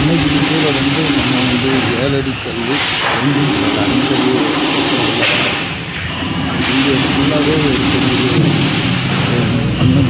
இன்னைக்கு வீடியோவில் வந்து நம்ம வந்து ஏழடி கல் ரெண்டு அஞ்சடி வீடியோ ஃபுல்லாகவே இருக்கிறது பண்ண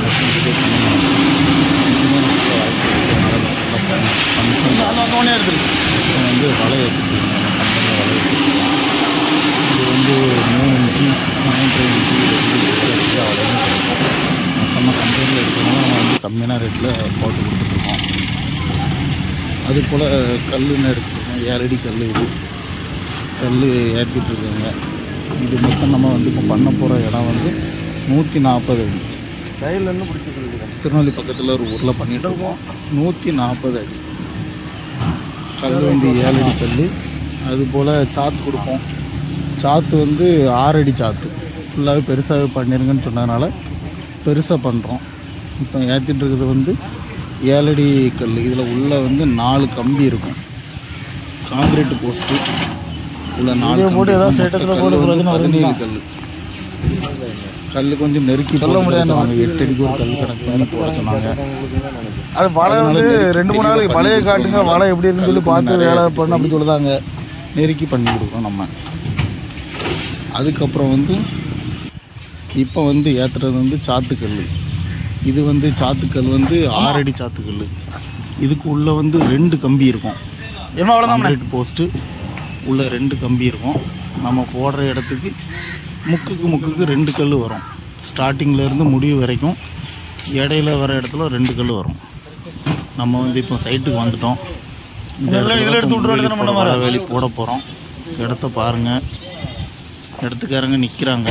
ஃபங்க்ஷன் வந்து வலை எடுத்துருக்கீங்க வலை எடுத்துருக்கீங்க இது வந்து மூணு இன்ச்சு மூன்றரை இன்ச்சு ரெண்டு வலையும் கிடைக்கும் மொத்தமாக கம்பெனியில் எடுக்கணும் நம்ம வந்து கம்மியான ரேட்டில் போட்டு கொடுத்துட்ருக்கோம் அது போல் கல்லுன்னு எடுத்துருக்கோம் ஏழடி கல் இது கல் ஏற்றிட்டுருக்காங்க இது மொத்தம் நம்ம வந்து இப்போ பண்ண போகிற இடம் வந்து நூற்றி நாற்பது அடி கையில் இருந்து பிடிச்சி கொடுக்குறேன் திருநெல்வேலி பக்கத்தில் ஒரு ஊரில் பண்ணிட்டு இருக்கோம் நூற்றி நாற்பது அடி கல் வந்து ஏழு அடி கல் அது போல் சாத்து கொடுப்போம் சாத்து வந்து ஆறு அடி சாத்து ஃபுல்லாகவே பெருசாகவே பண்ணிருங்கன்னு சொன்னதுனால பெருசாக பண்ணுறோம் இப்போ ஏற்றிட்டு இருக்கிறது வந்து ஏழடி கல் இதில் உள்ள வந்து நாலு கம்பி இருக்கும் காங்கிரீட் போஸ்ட்டு உள்ள நாலு Video போட்டு கம்பி ஏதாவது இருக்கும். status ல மொத்த போட்டு கல்லு வந்து பிரயோஜனம் பதினேழு வருமா? கல் கல் கொஞ்சம் நெருக்கி சொல்ல முடியாது எட்டு அடிக்கு ஒரு கல் கணக்கு மேலே போட சொன்னாங்க அது வலை வந்து அதனால ரெண்டு மூணு நாளைக்கு தெளிவா வலையை பண்ணி காட்டுங்க கொடுத்தோம்னா வலை எப்படி இருக்குன்னு சொல்லி கல்லு பார்த்து நிறைய வேலை இருக்கு. பண்ண அப்படி சொல்லுதாங்க நெருக்கி பண்ணி கொடுக்குறோம் நம்ம அதுக்கப்புறம் வந்து இப்போ வந்து ஏற்றுறது வந்து சாத்துக்கல் இது வந்து சாத்துக்கல் வந்து ஆறடி சாத்துக்கல் இதுக்கு உள்ள வந்து ரெண்டு கம்பி இருக்கும் என்ன அவ்வளோதான் கான்கிரீட் போஸ்ட்டு உள்ள ரெண்டு கம்பி இருக்கும் நம்ம போடுற இடத்துக்கு முக்குக்கு முக்குக்கு ரெண்டு கல் வரும் ஸ்டார்டிங்கில் இருந்து முடிவு வரைக்கும் இடையில வர இடத்துல ரெண்டு கல் வரும் நம்ம வந்து இப்போ சைட்டுக்கு வந்துட்டோம் இந்த இதெல்லாம் இடத்துல இதுல எடுத்து தான் விட்டுற முள்ளி வேண்டியது நம்ம போட- வேலி போட போகிறோம் இடத்த பாருங்க இடத்துக்காரங்க நிற்கிறாங்க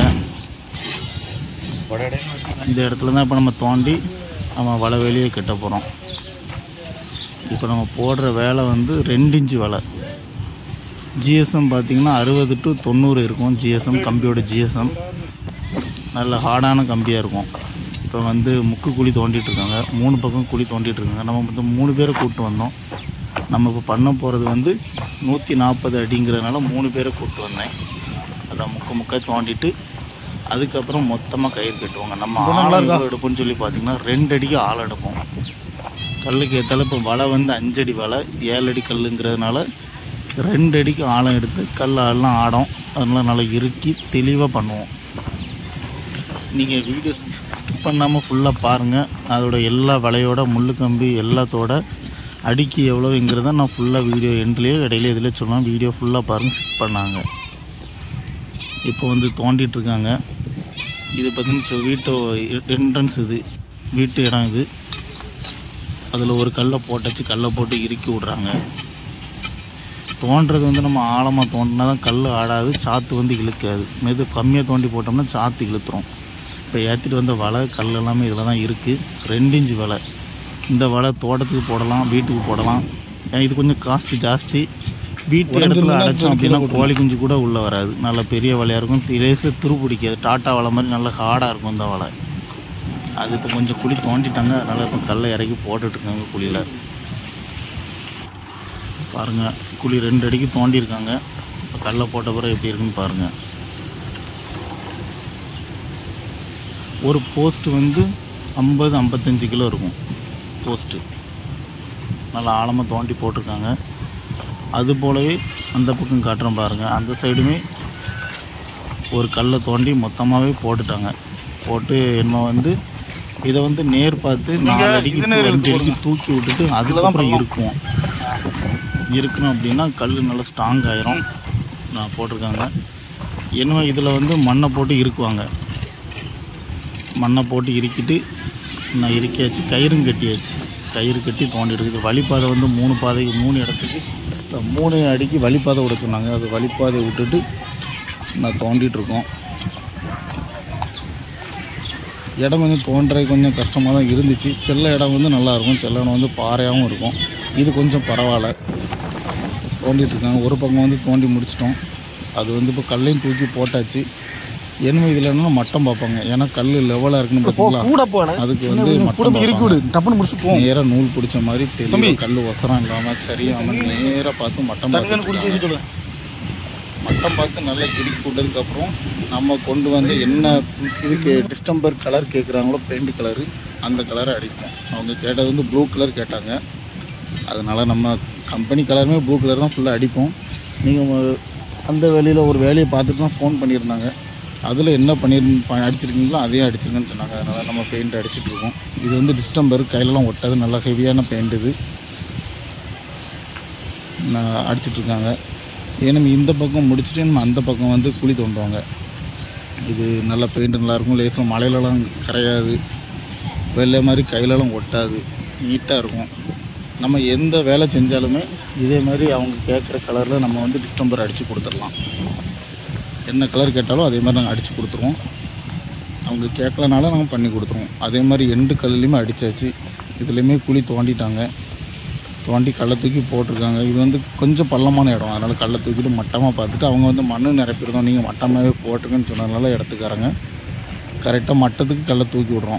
இந்த இடத்துல தான் இப்போ நம்ம தோண்டி நம்ம வலை வேலியை கட்ட போகிறோம் இப்போ நம்ம போடுற வேலை வந்து ரெண்டு இன்ச்சு வலை ஜிஎஸ்எம் பார்த்தீங்கன்னா அறுபது டு தொண்ணூறு இருக்கும் ஜிஎஸ்எம் கம்பியோட ஜிஎஸ்எம் நல்ல ஹார்டான கம்பியாக இருக்கும் இப்போ வந்து முக்கு குழி தோண்டிட்டு இருக்காங்க மூணு பக்கம் குழி தோண்டிட்டு இருக்காங்க நம்ம வந்து மூணு பேரை கூப்பிட்டு வந்தோம் நம்ம இப்போ பண்ண போகிறது வந்து நூற்றி நாற்பது அடிங்கிறதுனால மூணு பேரை கூப்பிட்டு வந்தேன் அதான் முக்க முக்க தோண்டிட்டு அதுக்கப்புறம் மொத்தமாக கயிறு கட்டுவாங்க நம்ம ஆள் எவ்வளோ எடுப்போம்னு சொல்லி பார்த்தீங்கன்னா ரெண்டு அடிக்கு ஆள் எடுப்போம் கல்லுக்கு ஏற்றால இப்போ வலை வந்து அஞ்சடி வலை ஏழு அடி கல்லுங்கிறதுனால ரெண்டு அடிக்கு ஆழம் எடுத்து கல் எல்லாம் ஆடும் அதனால நல்லா இறுக்கி தெளிவாக பண்ணுவோம் நீங்கள் வீடியோ ஸ்கிப் பண்ணாமல் ஃபுல்லாக பாருங்கள் அதோட எல்லா வலையோட முள்ளு கம்பி எல்லாத்தோட அடிக்கு எவ்வளோங்கிறத நான் ஃபுல்லாக வீடியோ எண்ட்லேயே இடையில இதில் சொன்னேன் வீடியோ ஃபுல்லாக பாருங்கள் ஸ்கிப் பண்ணாங்க இப்போ வந்து தோண்டிட்டு இருக்காங்க இது பார்த்தீங்கன்னா வீட்டு என்ட்ரன்ஸ் இது வீட்டு இடம் இது அதில் ஒரு கல்லை போட்டாச்சு கல்லை போட்டு இறுக்கி விட்றாங்க தோண்டுறது வந்து நம்ம ஆழமாக தோண்டினா தான் கல் ஆடாது சாத்து வந்து இழுக்காது மெது கம்மியாக தோண்டி போட்டோம்னா சாத்து இழுத்துரும் இப்போ ஏற்றிட்டு வந்த வலை கல் எல்லாமே இதில் தான் இருக்குது ரெண்டு இன்ச்சு வலை இந்த வலை தோட்டத்துக்கு போடலாம் வீட்டுக்கு போடலாம் ஏன்னா இது கொஞ்சம் காஸ்ட் ஜாஸ்தி வீட்டு இடத்துல அடைச்சோம் அப்படின்னா கோழி குஞ்சு கூட உள்ளே வராது நல்ல பெரிய வலையாக இருக்கும் லேசாக துரு பிடிக்காது டாட்டா வலை மாதிரி நல்ல ஹார்டாக இருக்கும் இந்த வலை அது இப்போ கொஞ்சம் குழி தோண்டிட்டாங்க அதனால் இப்போ கல்லை இறக்கி போட்டுட்ருக்காங்க குழியில் பாருங்கள் குழி ரெண்டு அடிக்கு தோண்டியிருக்காங்க இப்போ கல்லை போட்ட பிறகு எப்படி இருக்குன்னு பாருங்கள் ஒரு போஸ்ட் வந்து ஐம்பது ஐம்பத்தஞ்சு கிலோ இருக்கும் போஸ்ட்டு நல்லா ஆழமாக தோண்டி போட்டிருக்காங்க அது போலவே அந்த பக்கம் காட்டுறோம் பாருங்கள் அந்த சைடுமே ஒரு கல்லை தோண்டி மொத்தமாகவே போட்டுட்டாங்க போட்டு என்ன வந்து இதை வந்து நேர் பார்த்து நாலு அடிக்கு இது நேர் அஞ்சு அடிக்கு தூக்கி விட்டுட்டு அதுக்கப்புறம் இருக்கும் இருக்கணும் அப்படின்னா கல் நல்லா ஸ்ட்ராங் ஆயிரும் நான் போட்டிருக்காங்க என்ன இதில் வந்து மண்ணை போட்டு இருக்குவாங்க மண்ணை போட்டு இறுக்கிட்டு நான் இறுக்கியாச்சு கயிறும் கட்டியாச்சு கயிறு கட்டி தோண்டி இருக்குது வழிப்பாதை வந்து மூணு பாதைக்கு மூணு இடத்துக்கு இப்ப மூணு அடிக்கு வழிப்பாதை விட சொன்னாங்க அது வழிப்பாதை விட்டுட்டு நான் தோண்டிட்டு இருக்கோம் இடம் வந்து தோன்றது கொஞ்சம் கஷ்டமாக தான் இருந்துச்சு செல்ல இடம் வந்து நல்லா இருக்கும் செல்ல இடம் வந்து பாறையாகவும் இருக்கும் இது கொஞ்சம் பரவாயில்ல தோண்டிட்டு இருக்காங்க ஒரு பக்கம் வந்து தோண்டி முடிச்சிட்டோம் அது வந்து இப்போ கல்லையும் தூக்கி போட்டாச்சு என்ன இதில் என்ன மட்டம் பார்ப்பாங்க ஏன்னா கல் லெவலாக இருக்குன்னு பார்த்தீங்களா கூட போனேன் அதுக்கு வந்து கூட மட்டம் போய் இறுக்கி விடு டப்புன்னு முடிச்சு போவோம் நேராக நூல் பிடிச்ச மாதிரி தெரியும் கல் ஒசரம் இல்லாமல் சரியாமல் நேராக பார்த்து மட்டம் தங்கன்னு பார்த்துட்டு குடிச்சு வச்சு சொல்லு மட்டம் பார்த்து நல்லா கிறுக்கி விட்டதுக்கப்புறம் நம்ம கொண்டு வந்து என்ன இதுக்கு டிஸ்டம்பர் கலர் கேட்குறாங்களோ பெயிண்ட் கலரு அந்த கலரை அடிப்போம் அவங்க கேட்டது வந்து ப்ளூ கலர் கேட்டாங்க அதனால் நம்ம கம்பெனி கலருமே ப்ளூ கலர் தான் ஃபுல்லாக அடிப்போம் நீங்கள் அந்த வேலையில் ஒரு வேலையை பார்த்துட்டு தான் ஃபோன் பண்ணியிருந்தாங்க அதில் என்ன பண்ணிரு ப- அடிச்சிருக்கீங்களோ அதே அடிச்சிருங்கன்னு சொன்னாங்க அதனால் நம்ம பெயிண்ட் அடிச்சிட்டு இருக்கோம் இது வந்து டிஸ்டம்பர் கையிலலாம் ஒட்டாது நல்லா ஹெவியான பெயிண்ட் இது நான் அடிச்சிட்டு இருக்காங்க ஏன்னா நம்ம இந்த பக்கம் முடிச்சுட்டு நம்ம அந்த பக்கம் வந்து குழி தோண்டுவாங்க இது நல்லா பெயிண்ட் நல்லாயிருக்கும் லேசாக மழையிலலாம் கரையாது வெள்ளை மாதிரி கையிலலாம் ஒட்டாது நீட்டாக இருக்கும் நம்ம எந்த வேலை செஞ்சாலுமே இதே மாதிரி அவங்க கேட்குற கலரில் நம்ம வந்து டிஸ்டம்பர் அடித்து கொடுத்துடலாம் என்ன கலர் கேட்டாலும் அதே மாதிரி நாங்கள் அடித்து கொடுத்துருவோம் அவங்க கேட்கலனால நாங்கள் பண்ணி கொடுத்துருவோம் அதே மாதிரி எண்டு கல்லுலேயுமே அடித்தாச்சு இதுலேயுமே குழி தோண்டிட்டாங்க தோண்டி கல்லை தூக்கி போட்டிருக்காங்க இது வந்து கொஞ்சம் பள்ளமான இடம் அதனால் கல்லை தூக்கிட்டு மட்டமாக பார்த்துட்டு அவங்க வந்து மண்ணு நிரப்பிருந்தோம் நீங்கள் மட்டமாகவே போட்டுருக்குன்னு சொன்னதுனால இடத்துக்காரங்க கரெக்டாக மட்டத்துக்கு கல்லை தூக்கி விட்றோம்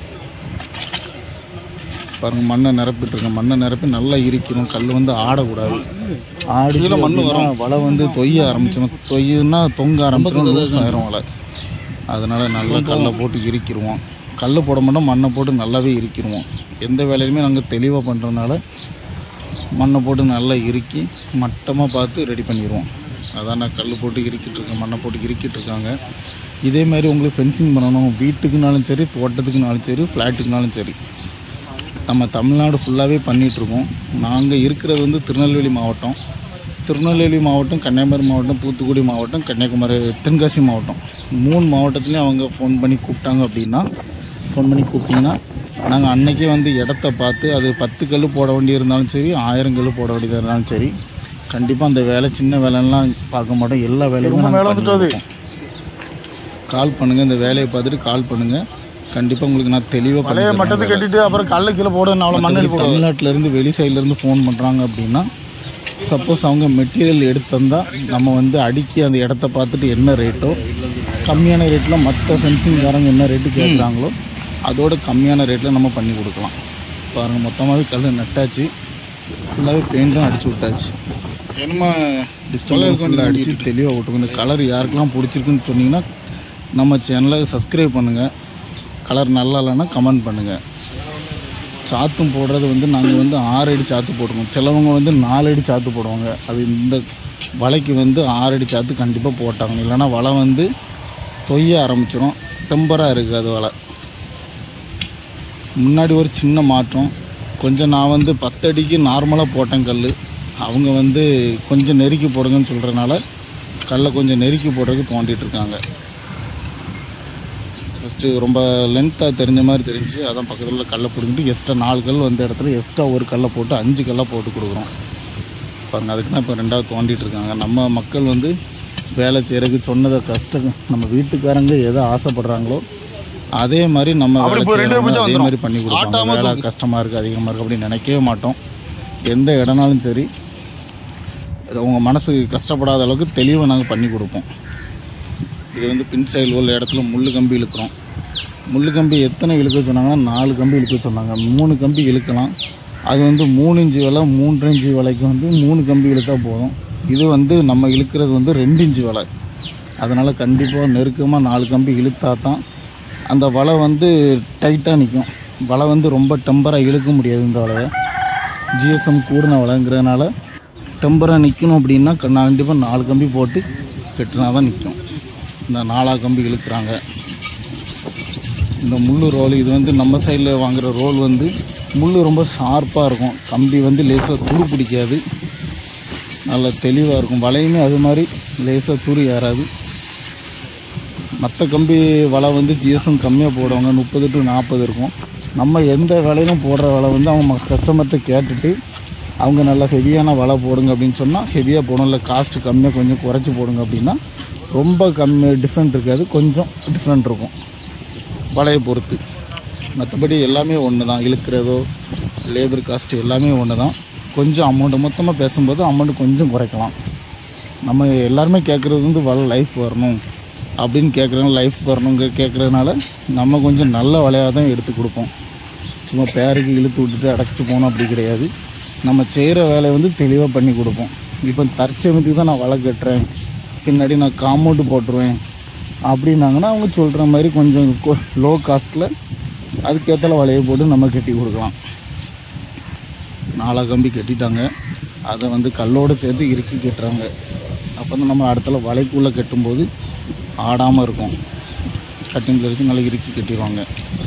பாருங்க மண்ணை நிரப்பிட்டுருங்க மண்ணை நிரப்பி நல்லா இரிக்கணும் கல் வந்து ஆடக்கூடாது ஆடி மண் வரும் வலை வந்து தொய்ய ஆரம்பிச்சிடும் தொய்யுன்னா தொங்க ஆரம்பிச்சிடும் லூஸ் ஆயிரும் வலை அதனால் நல்லா கல்லை போட்டு இறுக்கிடுவோம் கல் போட மாட்டோம் மண்ணை போட்டு நல்லாவே இறுக்கிடுவோம் எந்த வேலையுமே நாங்கள் தெளிவாக பண்ணுறதுனால மண்ணை போட்டு நல்லா இறுக்கி மட்டமாக பார்த்து ரெடி பண்ணிடுவோம் அதான் நான் கல் போட்டு இறுக்கிட்டு இருக்கேன் மண்ணை போட்டு இறுக்கிட்டு இருக்காங்க இதே மாதிரி உங்களுக்கு ஃபென்சிங் பண்ணணும் வீட்டுக்குனாலும் சரி தோட்டத்துக்குனாலும் சரி ஃப்ளாட்டுக்குனாலும் சரி நம்ம தமிழ்நாடு ஃபுல்லாகவே பண்ணிகிட்ருக்கோம் நாங்கள் இருக்கிறது வந்து திருநெல்வேலி மாவட்டம் திருநெல்வேலி மாவட்டம் கன்னியாகுமரி மாவட்டம் தூத்துக்குடி மாவட்டம் கன்னியாகுமரி தென்காசி மாவட்டம் மூணு மாவட்டத்துலேயும் அவங்க ஃபோன் பண்ணி கூப்பிட்டாங்க அப்படின்னா ஃபோன் பண்ணி கூப்பிட்டிங்கன்னா நாங்கள் அன்னைக்கே வந்து இடத்த பார்த்து அது பத்து கல் போட வேண்டி இருந்தாலும் சரி ஆயிரம் கல் போட வேண்டியதாக இருந்தாலும் சரி கண்டிப்பாக அந்த வேலை சின்ன வேலைலாம் பார்க்க மாட்டோம் எல்லா வேலையுமே நாங்கள் மேலே வந்துட்டு அது. பண்ணி கொடுப்போம். கால் பண்ணுங்கள் இந்த வேலையை பார்த்துட்டு கால் பண்ணுங்கள் கண்டிப்பாக உங்களுக்கு நான் தெளிவாக பழைய மட்டத்தை கட்டிட்டு அப்புறம் கல்ல கீழே போட அவ்வளோ மண்ணடி போட தமிழ்நாட்டிலேருந்து வெளி சைட்லேருந்து ஃபோன் பண்ணுறாங்க அப்படின்னா சப்போஸ் அவங்க மெட்டீரியல் எடுத்து தந்தால் நம்ம வந்து அடிக்கி அந்த இடத்த பார்த்துட்டு என்ன ரேட்டோ கம்மியான ரேட்டில் மற்ற ஃபென்சிங்காரங்க என்ன ரேட்டு கேட்குறாங்களோ அதோட கம்மியான ரேட்டில் நம்ம பண்ணி கொடுக்கலாம் பாருங்கள் மொத்தமாகவே கல் நட்டாச்சு ஃபுல்லாகவே பெயிண்ட்டும் அடிச்சு விட்டாச்சு என்னமா டிஸ்டர்ப் ஃபுல்லாக அடித்து தெளிவாக விட்டுருங்க இந்த கலர் யாருக்கெல்லாம் பிடிச்சிருக்குன்னு சொன்னீங்கன்னா நம்ம சேனலை சப்ஸ்கிரைப் பண்ணுங்கள் கலர் நல்லா இல்லைன்னா கமெண்ட் பண்ணுங்கள் சாத்தும் போடுறது வந்து நாங்கள் வந்து ஆறு அடி சாத்து போடுவோம் சிலவங்க வந்து நாலு அடி சாத்து போடுவாங்க அது இந்த வலைக்கு வந்து ஆறு அடி சாத்து கண்டிப்பாக போட்டாங்க இல்லைன்னா வலை வந்து தொய்ய ஆரம்பிச்சிடும் டெம்பராக இருக்குது அது வலை முன்னாடி ஒரு சின்ன மாற்றம் கொஞ்சம் நான் வந்து பத்து அடிக்கு நார்மலாக போட்டேன் கல் அவங்க வந்து கொஞ்சம் நெருக்கி போடுங்கன்னு சொல்கிறனால கல்லை கொஞ்சம் நெருக்கி போடுறதுக்கு தோண்டிட்டு இருக்காங்க ஃபஸ்ட்டு ரொம்ப லென்த்தாக தெரிஞ்ச மாதிரி தெரிஞ்சு அதான் பக்கத்தில் உள்ள கல்லை பிடிங்கிட்டு எக்ஸ்ட்ரா நாலு கல் வந்த இடத்துல எக்ஸ்ட்ரா ஒரு கல்லை போட்டு அஞ்சு கல்லாக போட்டு கொடுக்குறோம் பாருங்க அதுக்கு தான் இப்போ ரெண்டாவது தோண்டிட்டு இருக்காங்க நம்ம மக்கள் வந்து வேலை செய்கிறதுக்கு சொன்னதை கஷ்டம் நம்ம வீட்டுக்காரங்க எதை ஆசைப்படுறாங்களோ அதே மாதிரி நம்ம அப்படி வேலை இப்போ ரெண்டு செய்றவங்க நிமிஷம் அதே வந்துரும். மாதிரி பண்ணி கொடுப்பாங்க ஆட்டாம வேலை கஷ்டமாக இருக்குது அதிகமாக இருக்குது அப்படின்னு நினைக்கவே மாட்டோம் எந்த இடம்னாலும் சரி அது உங்கள் மனசுக்கு கஷ்டப்படாத அளவுக்கு தெளிவாக நாங்கள் பண்ணி கொடுப்போம் இது வந்து பின் சைடில் உள்ள இடத்துல முள் கம்பி இழுக்கிறோம் முள் கம்பி எத்தனை இழுக்க சொன்னாங்கன்னா நாலு கம்பி இழுக்க சொன்னாங்க மூணு கம்பி இழுக்கலாம் அது வந்து மூணு இன்ச்சு வலை மூன்று இன்ச்சு வலைக்கு வந்து மூணு கம்பி இழுத்தா போதும் இது வந்து நம்ம இழுக்கிறது வந்து ரெண்டு இன்ச்சு வலை அதனால் கண்டிப்பாக நெருக்கமாக நாலு கம்பி இழுத்தா தான் அந்த வலை வந்து டைட்டாக நிற்கும் வலை வந்து ரொம்ப டெம்பராக இழுக்க முடியாது இந்த வலையை ஜிஎஸ்எம் கூடின வலைங்கிறதுனால டெம்பராக நிற்கணும் அப்படின்னா கண்டிப்பாக நாலு கம்பி போட்டு கட்டினா தான் நிற்கும் இந்த நாலா கம்பி இழுக்கிறாங்க இந்த முள் ரோல் இது வந்து நம்ம சைடில் வாங்குகிற ரோல் வந்து முள் ரொம்ப ஷார்ப்பாக இருக்கும் கம்பி வந்து லேசாக துரு பிடிக்காது நல்லா தெளிவாக இருக்கும் வலையுமே அது மாதிரி லேசாக துரு ஏறாது மற்ற கம்பி வலை வந்து ஜிஎஸ்எம் கம்மியாக போடுவாங்க முப்பது டு நாற்பது இருக்கும் நம்ம எந்த விலையிலும் போடுற வலை வந்து அவங்க கஸ்டமர்கிட்ட கேட்டுட்டு அவங்க நல்லா ஹெவியான வலை போடுங்க அப்படின்னு சொன்னால் ஹெவியாக போடும் இல்லை காஸ்ட்டு கம்மியாக கொஞ்சம் குறைச்சி போடுங்க அப்படின்னா ரொம்ப கம்மி டிஃப்ரெண்ட் இருக்காது கொஞ்சம் டிஃப்ரெண்ட் இருக்கும் வலையை பொறுத்து மற்றபடி எல்லாமே ஒன்று தான் இழுக்கிறதோ லேபர் காஸ்ட் எல்லாமே ஒன்று தான் கொஞ்சம் அமௌண்ட்டு மொத்தமாக பேசும்போது அமௌண்ட் கொஞ்சம் குறைக்கலாம் நம்ம எல்லாருமே கேட்குறது வந்து வலை லைஃப் வரணும் அப்படின்னு கேட்குறாங்க லைஃப் வரணுங்க கேட்குறதுனால நம்ம கொஞ்சம் நல்ல வலையாக தான் எடுத்து கொடுப்போம் சும்மா பேருக்கு இழுத்து விட்டுட்டு அடைச்சிட்டு போகணும் அப்படி கிடையாது நம்ம செய்கிற வேலையை வந்து தெளிவாக பண்ணி கொடுப்போம் இப்போ தற்சமயத்துக்கு தான் நான் வலை கட்டுறேன் பின்னாடி நான் காம்பவுண்டு போட்டுருவேன் அப்படின்னாங்கன்னா அவங்க சொல்கிற மாதிரி கொஞ்சம் லோ காஸ்ட்டில் அதுக்கேற்ற வலையை போட்டு நம்ம கட்டி கொடுக்கலாம் நாலா கம்பி கட்டிட்டாங்க அதை வந்து கல்லோடு சேர்த்து இறுக்கி கட்டுறாங்க அப்போ வந்து நம்ம இடத்துல வலைக்குள்ளே கட்டும்போது ஆடாமல் இருக்கும் கட்டிங்கில் வச்சு நல்லா இறுக்கி கட்டிடுவாங்க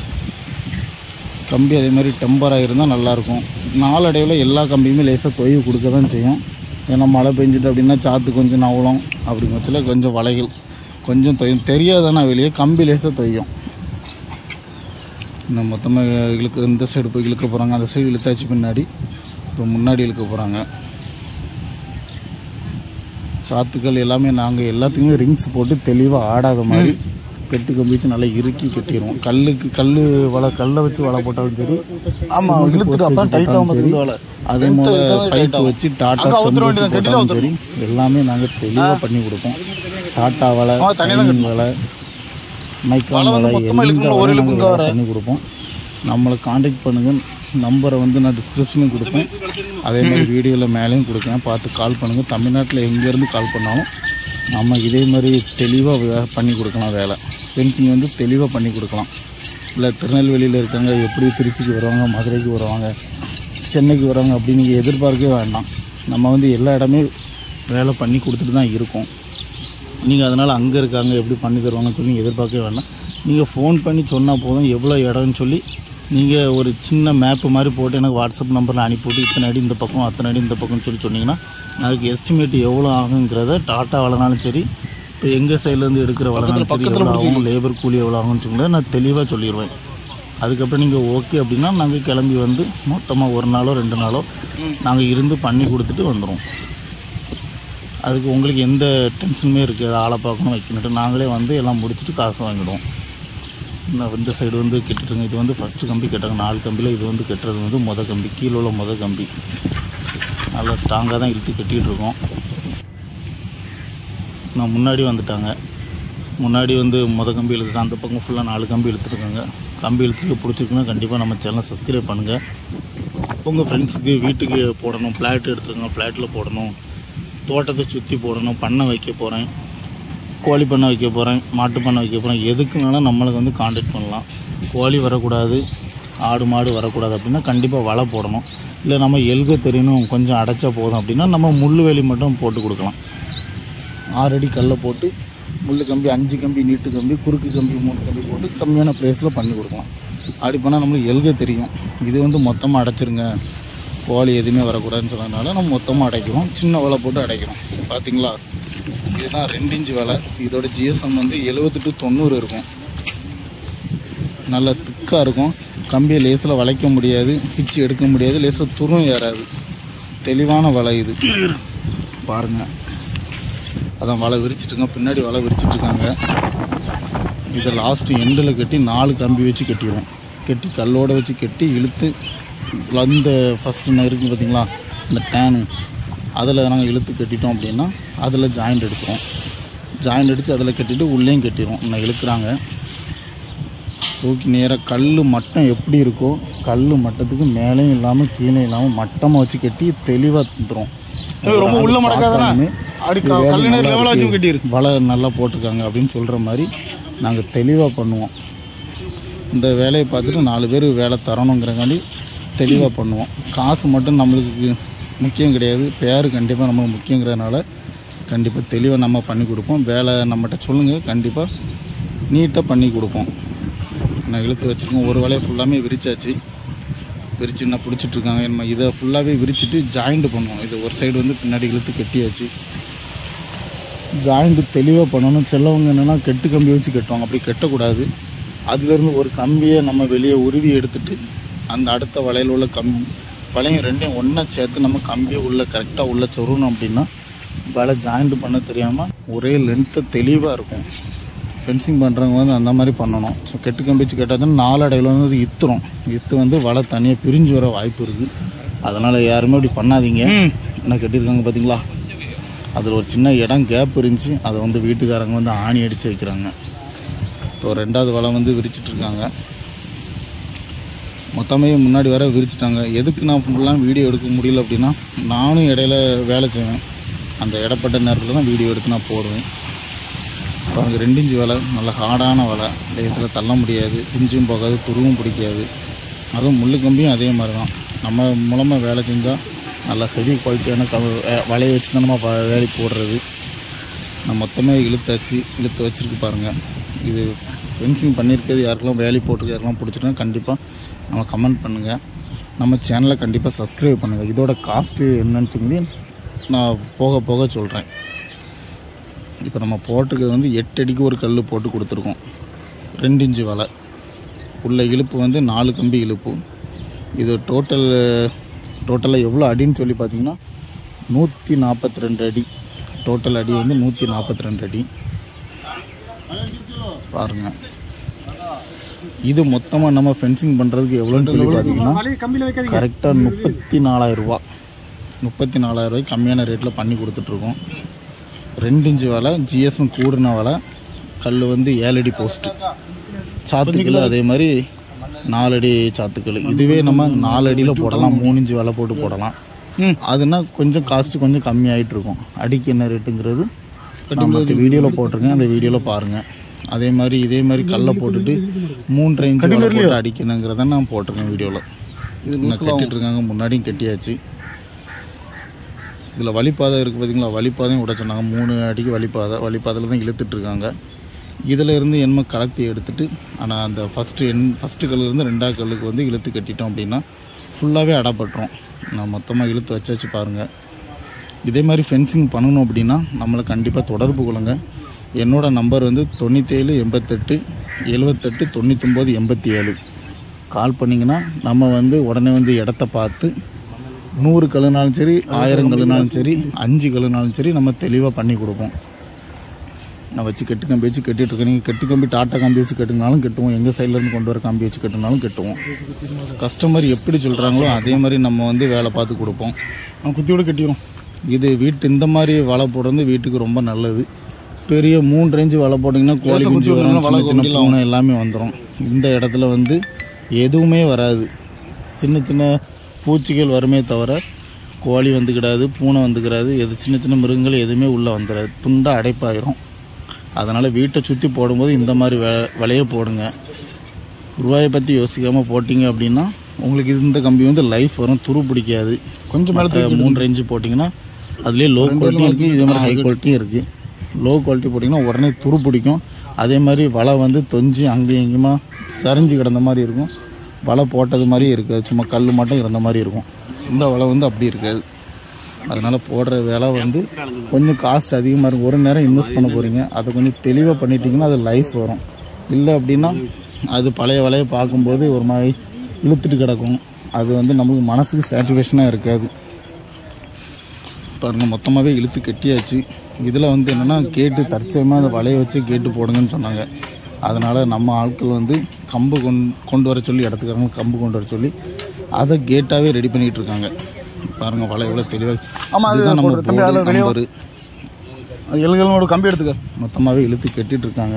கம்பி அதே மாதிரி டெம்பராக இருந்தால் நல்லாயிருக்கும் நாளடைவில் எல்லா கம்பியுமே லேசாக தொய்வு கொடுக்க தான் செய்யும் ஏன்னா மழை பெஞ்சிட்டு அப்படின்னா சாத்து கொஞ்சம் நவலம் அப்படி பட்சத்தில் கொஞ்சம் வலைகள் கொஞ்சம் தொய்யும் தெரியாதானே வெளியே கம்பி லேசாக தொய்யும் இன்னும் மொத்தமாக இழுக்க இந்த சைடு போய் இழுக்க போகிறாங்க அந்த சைடு இழுத்தாச்சு பின்னாடி இப்போ முன்னாடி இழுக்க போகிறாங்க சாத்துக்கள் எல்லாமே நாங்கள் எல்லாத்துக்குமே ரிங்ஸ் போட்டு தெளிவாக ஆடாத மாதிரி கெட்டு கம்பி வச்சு நல்லா இறுக்கி கட்டிடுவோம் கல்லுக்கு கல் வலை கல்லை வச்சு வலை போட்டாலும் சரி ஆமா சிமெண்ட் இழுத்துட்டு போட்டு அப்பதான் வச்சு டைட் ஆகும் போட்டாலும் சரி, இந்த வலை அதே இழுத்து போல் இழுத்தா தான் tight பைப் ஆகும். வச்சு டாட்டா அங்க ஸ்டெம் அவுத்துற வச்சு வேண்டியது, கட்டில போட்டாலும் சரி எல்லாமே நாங்கள் தெளிவாக பண்ணி கொடுப்போம் டாட்டா வலை ஆ, தனியா தான் சைனிங் வலை மைக்கான் வலை வந்து வலை மொத்தமா எந்த இழுக்கணும், ஒரு வலையும் இழுப்புங்க நாங்கள் வர. பண்ணி கொடுப்போம் நம்மளை காண்டாக்ட் பண்ணுங்கள் நம்பரை வந்து நான் டிஸ்கிரிப்ஷனும் கொடுப்பேன் அதே மாதிரி வீடியோவில் மேலேயும் கொடுக்குறேன் பார்த்து கால் பண்ணுங்கள் தமிழ்நாட்டில் எங்கேருந்து கால் பண்ணாலும் நம்ம இதே மாதிரி தெளிவாக பண்ணி கொடுக்கலாம் வேலை ஃபென்சிங் வந்து தெளிவாக பண்ணி கொடுக்கலாம் இல்லை திருநெல்வேலியில் இருக்காங்க எப்படி திருச்சிக்கு வருவாங்க மதுரைக்கு வருவாங்க சென்னைக்கு வருவாங்க அப்படின்னு நீங்கள் எதிர்பார்க்கவே வேண்டாம் நம்ம வந்து எல்லா இடமே வேலை பண்ணி கொடுத்துட்டு தான் இருக்கோம் நீங்கள் அதனால் அங்கே இருக்காங்க எப்படி பண்ணி தருவாங்கன்னு சொல்லி நீங்கள் எதிர்பார்க்கவே வேண்டாம் நீங்கள் ஃபோன் பண்ணி சொன்னால் போதும் எவ்வளோ இடம்னு சொல்லி நீங்கள் ஒரு சின்ன மேப்பு மாதிரி போட்டு எனக்கு வாட்ஸ்அப் நம்பரில் அனுப்பிவிட்டு இத்தனை அடி இந்த பக்கம் அத்தனை அடி இந்த பக்கம்னு சொல்லி சொன்னீங்கன்னா அதுக்கு எஸ்டிமேட் எவ்வளோ ஆகுங்கிறத டாட்டா வளனாலும் சரி இப்போ எங்கள் சைட்லேருந்து எடுக்கிற வளனாலும் சரி பக்கத்துல எவ்வளோ ஆகும் லேபர் கூலி எவ்வளோ ஆகும்னு சொல்லி நான் தெளிவாக சொல்லிடுவேன் அதுக்கப்புறம் நீங்கள் ஓகே அப்படின்னா நாங்கள் கிளம்பி வந்து மொத்தமாக ஒரு நாளோ ரெண்டு நாளோ நாங்கள் இருந்து பண்ணி கொடுத்துட்டு வந்துடுவோம் அதுக்கு உங்களுக்கு எந்த டென்ஷனுமே இருக்காது ஆளை பார்க்கணும் வைக்கணுட்டு நாங்களே வந்து எல்லாம் முடிச்சுட்டு காசு வாங்கிடுவோம் இன்னும் இந்த சைடு வந்து கட்டிட்டுருங்க இது வந்து ஃபஸ்ட்டு கம்பி கட்டுறாங்க நாலு கம்பியில் இது வந்து கட்டுறது வந்து மொத கம்பி கீழே உள்ள மொத கம்பி நல்லா ஸ்ட்ராங்காக தான் இழுத்து கட்டிகிட்டு இருக்கோம் நான் முன்னாடி வந்துட்டாங்க முன்னாடி வந்து மொத கம்பி இழுத்துட்டு அந்த பக்கம் ஃபுல்லாக நாலு கம்பி இழுத்துருக்காங்க கம்பி இழுத்துட்டு பிடிச்சிருக்குன்னா கண்டிப்பாக நம்ம சேனலை சப்ஸ்கிரைப் பண்ணுங்கள் உங்கள் ஃப்ரெண்ட்ஸுக்கு வீட்டுக்கு போடணும் ஃப்ளாட் எடுத்துருக்கோங்க ஃப்ளாட்டில் போடணும் தோட்டத்தை சுற்றி போடணும் பண்ணை வைக்க போகிறேன் கோழி பண்ணை வைக்க போகிறேன் மாட்டு பண்ணை வைக்க போகிறேன் எதுக்குனாலும் நம்மளுக்கு வந்து காண்டாக்ட் பண்ணலாம் கோழி வரக்கூடாது ஆடு மாடு வரக்கூடாது அப்படின்னா கண்டிப்பாக வலை போடணும் இல்லை நம்ம எல்க தெரியணும் கொஞ்சம் அடைச்சா போதும் அப்படின்னா நம்ம முள் வேலி மட்டும் போட்டு கொடுக்கலாம் ஆறு அடி கல்லை போட்டு முள் கம்பி அஞ்சு கம்பி நீட்டு கம்பி குறுக்கு கம்பி மூணு கம்பி போட்டு கம்மியான ப்ரைஸில் பண்ணி கொடுக்கலாம் அப்படி பண்ணால் நம்மளுக்கு எல்க தெரியும் இது வந்து மொத்தமாக அடைச்சிருங்க கோழி எதுவுமே வரக்கூடாதுன்னு சொன்னதுனால நம்ம மொத்தமாக அடைக்கிறோம் சின்ன வலை போட்டு அடைக்கிறோம் பார்த்தீங்களா இதுதான் ரெண்டு இன்ச்சு வலை இதோட ஜிஎஸ்எம் வந்து எழுபது டு தொண்ணூறு இருக்கும் நல்லா திக்காக இருக்கும் கம்பியை லேசில் வளைக்க முடியாது பிச்சு எடுக்க முடியாது லேசில் துரும் ஏறாது தெளிவான வலை இது பாருங்கள் அதான் வலை விரிச்சிட்ருங்க பின்னாடி வலை விரிச்சிட்ருக்காங்க இதை லாஸ்ட்டு எண்டில் கட்டி நாலு கம்பி வச்சு கட்டிடுவோம் கட்டி கல்லோடு வச்சு கட்டி இழுத்து அந்த ஃபஸ்ட்டு இருக்குது பார்த்தீங்களா இந்த டேனு அதில் நாங்கள் இழுத்து கட்டிட்டோம் அப்படின்னா அதில் ஜாயிண்ட் எடுக்கிறோம் ஜாயிண்ட் அடித்து அதில் கட்டிட்டு உள்ளேயும் கட்டிடுவோம் இன்னும் இழுக்கிறாங்க தூக்கி நேராக கல் மட்டம் எப்படி இருக்கோ கல் மட்டத்துக்கு மேலேயும் இல்லாமல் கீழே இல்லாமல் மட்டமாக வச்சு கட்டி தெளிவாக தந்துடும் ஏய், ரொம்ப உள்ள மடக்காதானே? அப்படி க- கல்லு நேர் level ஆ வச்சு கட்டியிருக்கு. வலை நல்லா போட்டிருக்காங்க அப்படின்னு சொல்கிற மாதிரி நாங்கள் தெளிவாக பண்ணுவோம் இந்த வேலையை பார்த்துட்டு நாலு பேர் வேலை தரணுங்கிறக்காண்டி தெளிவாக பண்ணுவோம் காசு மட்டும் நம்மளுக்கு முக்கியம் கிடையாது பேர் கண்டிப்பாக நம்மளுக்கு முக்கியங்கிறதுனால கண்டிப்பாக தெளிவாக நம்ம பண்ணி கொடுப்போம் வேலை நம்மகிட்ட சொல்லுங்கள் கண்டிப்பாக நீட்டாக பண்ணி கொடுப்போம் நான் இழுத்து வச்சுருக்கோம் ஒரு வேலையை ஃபுல்லாமே விரிச்சாச்சு விரிச்சு என்ன பிடிச்சிட்ருக்காங்க நம்ம இதை ஃபுல்லாகவே விரிச்சிட்டு ஜாயிண்ட் பண்ணுவோம் இது ஒரு சைடு வந்து பின்னாடி இழுத்து கட்டியாச்சு ஜாயிண்ட் தெளிவாக பண்ணணும் சிலவங்க என்னென்னா கெட்டு கம்பி வச்சு கட்டுவாங்க அப்படி கட்டக்கூடாது அதுலேருந்து ஒரு கம்பியை நம்ம வெளியே உருவி எடுத்துட்டு அந்த அடுத்த வலையில் உள்ள கம் வலையும் ரெண்டையும் ஒன்றா சேர்த்து நம்ம கம்பியை உள்ள கரெக்டாக உள்ள சொருகணும் அப்படின்னா வலை ஜாயிண்ட் பண்ண தெரியாமல் ஒரே லென்த்து தெளிவாக இருக்கும் ஃபென்சிங் பண்ணுறவங்க வந்து அந்த மாதிரி பண்ணணும் ஸோ கெட்டு கம்பி வச்சு கட்டாதான் நாலடைவில் வந்து அது இத்துரும் இத்து வந்து வலை தனியாக பிரிஞ்சு வர வாய்ப்பு இருக்குது அதனால் யாருமே அப்படி பண்ணாதீங்க என்ன கட்டியிருக்காங்க பார்த்தீங்களா அதில் ஒரு சின்ன இடம் கேப் இருந்துச்சு அதை வந்து வீட்டுக்காரங்க வந்து ஆணி அடித்து வைக்கிறாங்க இப்போ ரெண்டாவது வலை வந்து விரிச்சிட்டு இருக்காங்க மொத்தமே முன்னாடி வர விரிச்சிட்டாங்க எதுக்கு நான் ஃபுல்லாக வீடியோ எடுக்க முடியல அப்படின்னா நானும் இடையில வேலை செய்வேன் அந்த இடப்பட்ட நேரத்தில் தான் வீடியோ எடுத்து நான் போடுவேன் பாருங்க ரெண்டு இன்ச்சு வலை நல்ல ஹார்டான வலை லேசில் தள்ள முடியாது இஞ்சும் போகாது துருவும் பிடிக்காது அதுவும் முள்ளு கம்பியும் அதே மாதிரி தான் நம்ம மூலமாக வேலை செஞ்சால் நல்லா ஹெவி குவாலிட்டியான க வே- வலையை வச்சு தான் நம்ம வ- வேலை போடுறது நான் மொத்தமே இழுத்தாச்சு இழுத்து வச்சுருக்கு பாருங்கள் இது ஃபென்சிங் பண்ணியிருக்கிறது யாருக்கெல்லாம் வேலை போட்டுருக்கு யாருக்கெல்லாம் பிடிச்சிருக்கா கண்டிப்பாக நம்ம கமெண்ட் பண்ணுங்கள் நம்ம சேனலை கண்டிப்பாக சப்ஸ்கிரைப் பண்ணுங்கள் இதோட காஸ்ட்டு என்னன்னு சொல்லி நான் போக போக சொல்கிறேன் இப்போ நம்ம போட்டிருக்கிறது வந்து எட்டு அடிக்கு ஒரு கல் போட்டு கொடுத்துருக்கோம் ரெண்டு இன்ச்சு வலை உள்ள இழுப்பு வந்து நாலு கம்பி இழுப்பு இது டோட்டல் டோட்டலாக எவ்வளோ அடின்னு சொல்லி பார்த்தீங்கன்னா நூற்றி நாற்பத்தி ரெண்டு அடி டோட்டல் அடி வந்து நூற்றி நாற்பத்தி ரெண்டு அடி பாருங்கள் இது மொத்தமாக நம்ம ஃபென்சிங் பண்ணுறதுக்கு எவ்வளோன்னு சொல்லி பார்த்தீங்கன்னா கரெக்டாக முப்பத்தி நாலாயிரம் ரூபா முப்பத்தி நாலாயிரம் ரூபாய்க்கு கம்மியான ரேட்டில் பண்ணி கொடுத்துட்ருக்கோம் ரெண்டு இன்ச்சு வலை ஜிஎஸ்எம் கூடின வலை கல் வந்து ஏழடி போஸ்ட்டு சாத்துக்கல் அதே மாதிரி நாலடி சாத்துக்கல் இதுவே நம்ம நாலு அடியில் போடலாம் மூணு இன்ச்சு வலை போட்டு போடலாம் அதுனா கொஞ்சம் காஸ்ட்டு கொஞ்சம் கம்மியாயிட்டு இருக்கும் அடிக்கு என்ன ரேட்டுங்கிறது நான் மற்ற வீடியோவில் போட்டிருக்கேன் அந்த வீடியோவில் பாருங்கள் அதே மாதிரி இதே மாதிரி கல்லை போட்டுட்டு மூன்றரை இன்ச்சு வலை போட்டு அடிக்கணுங்கிறத நான் போட்டிருக்கேன் வீடியோவில் இது கட்டிட்டு இருக்காங்க முன்னாடியும் கட்டியாச்சு இதில் வழிப்பாதை இருக்குது பார்த்தீங்களா வழிப்பாதையும் விட சொன்னாங்க மூணு அடிக்கு வழிப்பாதை வழிப்பாதையில் தான் இழுத்துட்டு இருக்காங்க இதில் இருந்து என்ம கலத்தி எடுத்துட்டு ஆனால் அந்த ஃபஸ்ட்டு எண் ஃபஸ்ட்டு கல்லுலேருந்து ரெண்டாவது கல்லுக்கு வந்து இழுத்து கட்டிட்டோம் அப்படின்னா ஃபுல்லாகவே அடப்பட்டுரும் நான் மொத்தமாக இழுத்து வச்சாச்சு பாருங்கள் இதே மாதிரி ஃபென்சிங் பண்ணணும் அப்படின்னா நம்மளை கண்டிப்பாக தொடர்பு கொள்ளுங்க என்னோட நம்பர் வந்து தொண்ணூற்றேழு எண்பத்தெட்டு எழுவத்தெட்டு தொண்ணூத்தொம்பது எண்பத்தி ஏழு கால் பண்ணிங்கன்னா நம்ம வந்து உடனே வந்து இடத்த பார்த்து நூறு கழுனாலும் சரி ஆயிரம் கழுனாலும் சரி அஞ்சு கழுனாலும் சரி நம்ம தெளிவாக பண்ணி கொடுப்போம் நான் வச்சு கெட்டு கம்பி வச்சு கட்டிட்டு இருக்கேன் நீங்கள் கெட்டு கம்பி டாட்டா கம்பி வச்சு கட்டுனாலும் கட்டுவோம் எங்கள் சைட்லேருந்து கொண்டு வர கம்பி வச்சு கட்டுனாலும் கட்டுவோம் கஸ்டமர் எப்படி சொல்கிறாங்களோ அதே மாதிரி நம்ம வந்து வேலை பார்த்து கொடுப்போம் நான் குத்தியோட கட்டிடும் இது வீட்டு இந்த மாதிரி வலை போடுறது வீட்டுக்கு ரொம்ப நல்லது பெரிய மூணு ரேஞ்சு வலை போட்டிங்கன்னா கோழி குஞ்சு வரும் சின்ன சின்ன பூனை எல்லாமே வந்துடும் இந்த இடத்துல வந்து எதுவுமே வராது சின்ன சின்ன பூச்சிகள் வருமே தவிர கோழி வந்துக்கிடாது பூனை வந்துக்கிறாது எது சின்ன சின்ன மிருகங்கள் எதுவுமே உள்ளே வந்துடாது துண்டாக அடைப்பாயிரும் அதனால் வீட்டை சுற்றி போடும்போது இந்த மாதிரி வ வலையை போடுங்க ரூபாயை பற்றி யோசிக்காமல் போட்டிங்க அப்படின்னா உங்களுக்கு இந்த கம்பி வந்து லைஃப் வரும் துரு பிடிக்காது கொஞ்சம் மேலே மூன்று இன்ச்சு போட்டிங்கன்னா அதுலேயே லோ குவாலிட்டியும் இருக்குது இதே மாதிரி ஹை குவாலிட்டியும் இருக்குது லோ குவாலிட்டி போட்டிங்கன்னா உடனே துரு பிடிக்கும் அதே மாதிரி வலை வந்து தொஞ்சி அங்கேயும் இங்கேயுமா சரிஞ்சு கிடந்த மாதிரி இருக்கும் வலை போட்டது மாதிரி இருக்காது சும்மா கல் மட்டும் இருந்த மாதிரி இருக்கும் இந்த வலை வந்து அப்படி இருக்காது அதனால் போடுற வேலை வந்து கொஞ்சம் காஸ்ட் அதிகமாக இருக்கும் ஒரு நேரம் இன்வெஸ்ட் பண்ண போகிறீங்க அதை கொஞ்சம் தெளிவாக பண்ணிட்டீங்கன்னா அது லைஃப் வரும் இல்லை அப்படின்னா அது பழைய வலையை பார்க்கும்போது ஒரு மாதிரி இழுத்துட்டு கிடக்கும் அது வந்து நம்மளுக்கு மனசுக்கு சாட்டிஸ்ஃபேக்ஷனாக இருக்காது பாருங்கள் மொத்தமாகவே இழுத்து கட்டியாச்சு இதில் வந்து என்னென்னா கேட்டு தற்சயமாக அந்த வலையை வச்சு கேட்டு போடுங்கன்னு சொன்னாங்க அதனால் நம்ம ஆட்கள் வந்து கம்பு கொண்டு கொண்டு வர சொல்லி இடத்துக்காரங்க கம்பு கொண்டு வர சொல்லி அதை கேட்டாகவே ரெடி பண்ணிகிட்டு இருக்காங்க பாருங்கள் வலை எவ்வளோ தெளிவாக ஆமா, அது இதுதான் நம்ம போடுற தம்பி, அதுல board வெளிய number. அது எழுகளோட கம்பி எடுத்துக்க மொத்தமாகவே இழுத்து கட்டிட்டு இருக்காங்க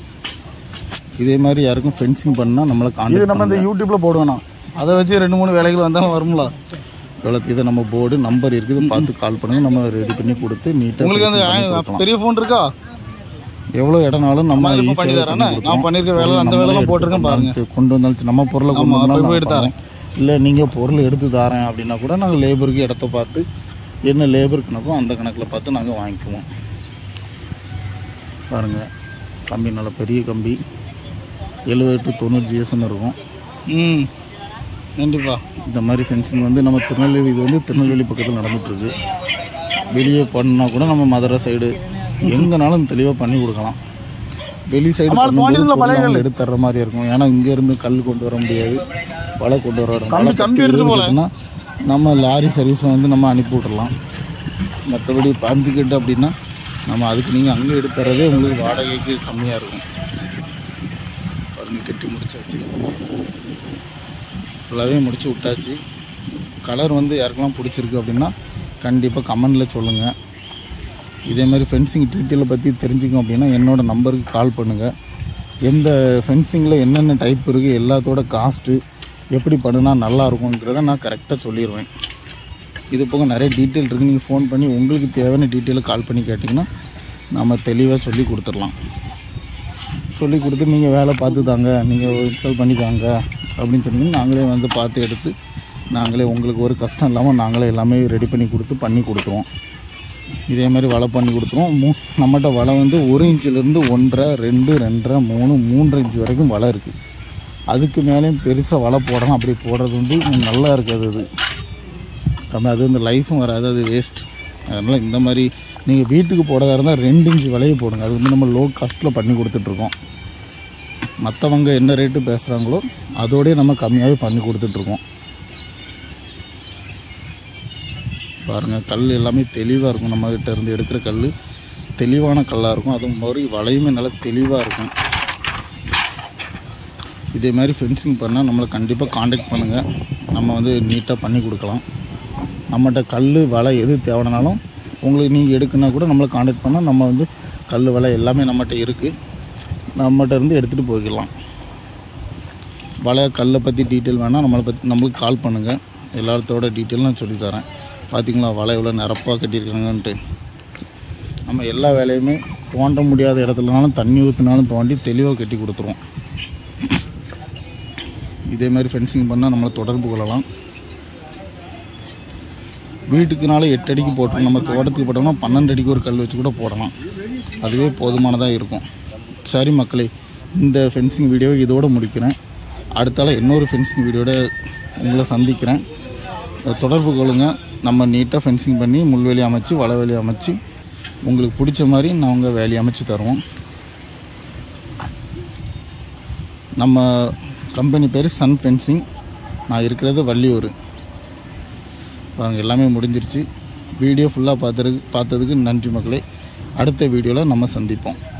இதே மாதிரி யாருக்கும் ஃபென்சிங் பண்ணால் நம்மளை இது காண்டாக்ட் நம்ம இந்த யூடியூப்ல போடுவேண்ணா அதை வச்சு ரெண்டு மூணு வேலைகள் வந்தாலும் வரும்ல எவ்வளோ இதை நம்ம போர்டு நம்பர் இருக்குது பார்த்து கால் பண்ணுங்க நம்ம ரெடி பண்ணி கொடுத்து நீட்டாக உங்களுக்கு அந்த பெரிய ஃபோன் இருக்கா எவ்வளோ இடம்னாலும் நம்ம அம்மா, இப்ப easy ஆ பண்ணி தரேன்னா? கொடுக்கலாம். நான் பண்ணிருக்க வேலை, அந்த நம்மளே வேலைலாம் எடுத்து போட்டிருக்கேன் பாருங்க. சரி, கொண்டு வந்தாலும் நம்ம பொருளை கொண்டு ஆமா, வந்தாலும் போய் போய் நான் எடுத்து பாருங்க. இல்லை நீங்கள் பொருள் எடுத்து தரேன் அப்படின்னா கூட நாங்கள் லேபருக்கு இடத்த பார்த்து என்ன லேபர் கணக்கோ அந்த கணக்கில் பார்த்து நாங்கள் வாங்கிக்குவோம் பாருங்கள் கம்பி நல்ல பெரிய கம்பி எழுபது டு தொண்ணூறு ஜிஎஸ்எம் இருக்கும் ம் கண்டிப்பா இந்த மாதிரி ஃபென்சிங் வந்து நம்ம திருநெல்வேலி இது வந்து திருநெல்வேலி பக்கத்தில் நடந்துட்டுருக்கு வெளியே பண்ணால் கூட நம்ம மதுரை சைடு எங்கேனாலும் தெளிவாக பண்ணி கொடுக்கலாம் வெளி சைடு ஆமா, அது தோண்டிருந்த பழைய எடுத்து தர்ற மாதிரி இருக்கும் ஏன்னா இங்கேருந்து கல் கொண்டு வர முடியாது வலை கொண்டு வர வர கம்பி- கம்பி எடுத்துட்டு போல. நம்ம லாரி சர்வீஸை வந்து நம்ம அனுப்பி விட்றலாம் மற்றபடி பாஞ்சுக்கிட்டு அப்படின்னா நம்ம அதுக்கு நீங்கள் அங்கே எடுத்து தரதே உங்களுக்கு வாடகைக்கு கம்மியாக இருக்கும் பாருங்க கட்டி முடிச்சாச்சு ஃபுல்லாகவே முடிச்சு விட்டாச்சு கலர் வந்து யாருக்கெல்லாம் பிடிச்சிருக்கு அப்படின்னா கண்டிப்பாக கமெண்டில் சொல்லுங்கள் இதே மாதிரி ஃபென்சிங் டீட்டெயிலை பற்றி தெரிஞ்சுக்கணும் அப்படின்னா என்னோடய நம்பருக்கு கால் பண்ணுங்கள் எந்த ஃபென்சிங்கில் என்னென்ன டைப் இருக்குது எல்லாத்தோட காஸ்ட்டு எப்படி பண்ணுனா நல்லா இருக்குங்கிறத நான் கரெக்டாக சொல்லிடுவேன் இது போக நிறைய டீட்டெயில் இருக்குது நீங்கள் ஃபோன் பண்ணி உங்களுக்கு தேவையான டீட்டெயிலை கால் பண்ணி கேட்டிங்கன்னா நம்ம தெளிவாக சொல்லி கொடுத்துடலாம் சொல்லி கொடுத்து நீங்கள் வேலை பார்த்து தாங்க நீங்கள் இன்ஸ்டால் பண்ணிக்காங்க அப்படின்னு சொன்னீங்கன்னா நாங்களே வந்து பார்த்து எடுத்து நாங்களே உங்களுக்கு ஒரு கஷ்டம் இல்லாமல் நாங்களே எல்லாமே ரெடி பண்ணி கொடுத்து பண்ணி கொடுத்துருவோம் இதே மாதிரி வலை பண்ணி கொடுத்துருவோம் மூ நம்மகிட்ட வலை வந்து ஒரு இன்ச்சிலேருந்து ஒன்றரை ரெண்டு ரெண்டரை மூணு மூன்றரை இன்ச் வரைக்கும் வலை இருக்குது அதுக்கு மேலேயும் பெருசாக வலை போடலாம் அப்படி போடுறது வந்து நல்லா இருக்காது அது நம்ம அது வந்து லைஃபும் வராது அது வேஸ்ட் அதனால் இந்த மாதிரி நீங்கள் வீட்டுக்கு போடுறதா இருந்தால் ரெண்டு இன்ச்சு விலையை போடுங்க அது வந்து நம்ம லோ காஸ்ட்டில் பண்ணி கொடுத்துட்ருக்கோம் மற்றவங்க என்ன ரேட்டு பேசுகிறாங்களோ அதோடய நம்ம கம்மியாகவே பண்ணி கொடுத்துட்ருக்கோம் பாருங்கள் கல் எல்லாமே தெளிவாக இருக்கும் நம்ம கிட்ட இருந்து எடுக்கிற கல் தெளிவான கல்லாக இருக்கும் அதுவும் மாதிரி வலையுமே நல்லா தெளிவாக இருக்கும் இதே மாதிரி ஃபென்சிங் பண்ணால் நம்மளை கண்டிப்பாக காண்டாக்ட் பண்ணுங்கள் நம்ம வந்து நீட்டாக பண்ணி கொடுக்கலாம் நம்மகிட்ட கல் வலை எது தேவைனாலும் உங்களுக்கு நீங்கள் எடுக்குன்னா கூட நம்மளை காண்டாக்ட் பண்ணால் நம்ம வந்து கல் வலை எல்லாமே நம்மகிட்ட இருக்குது நம்மகிட்ட இருந்து எடுத்துகிட்டு போய்க்கலாம் வலை கல்லை பற்றி டீட்டெயில் வேணால் நம்மளை பற்றி நம்மளுக்கு கால் பண்ணுங்கள் எல்லாத்தோட டீட்டெயில் நான் சொல்லித் தரேன் பார்த்தீங்களா வலை எவ்வளோ நிரப்பாக கட்டியிருக்காங்கன்ட்டு நம்ம எல்லா வேலையுமே தோண்ட முடியாத இடத்துலனாலும் தண்ணி ஊற்றினாலும் தோண்டி தெளிவாக கட்டி கொடுத்துருவோம் இதே மாதிரி ஃபென்சிங் பண்ணால் நம்மளை தொடர்பு கொள்ளலாம் வீட்டுக்குனால எட்டு அடிக்கு போட்டோம் நம்ம தோட்டத்துக்கு போட்டோம்னா பன்னெண்டு அடிக்கு ஒரு கல் வச்சு கூட போடலாம் அதுவே போதுமானதாக இருக்கும் சரி மக்களே இந்த ஃபென்சிங் வீடியோவை இதோட முடிக்கிறேன் அடுத்தால இன்னொரு ஃபென்சிங் வீடியோட உங்களை சந்திக்கிறேன் தொடர்பு கொள்ளுங்க நம்ம நீட்டாக ஃபென்சிங் பண்ணி முள்வேலி அமைச்சு வலைவேலி அமைச்சு உங்களுக்கு பிடிச்ச மாதிரி நாங்கள் வேலி அமைச்சு தருவோம் நம்ம கம்பெனி பேர் சன் ஃபென்சிங் நான் இருக்கிறது வள்ளியூர் பாருங்கள் எல்லாமே முடிஞ்சிருச்சு வீடியோ ஃபுல்லாக பார்த்ததுக்கு பார்த்ததுக்கு நன்றி மக்களே அடுத்த வீடியோவில் நம்ம சந்திப்போம்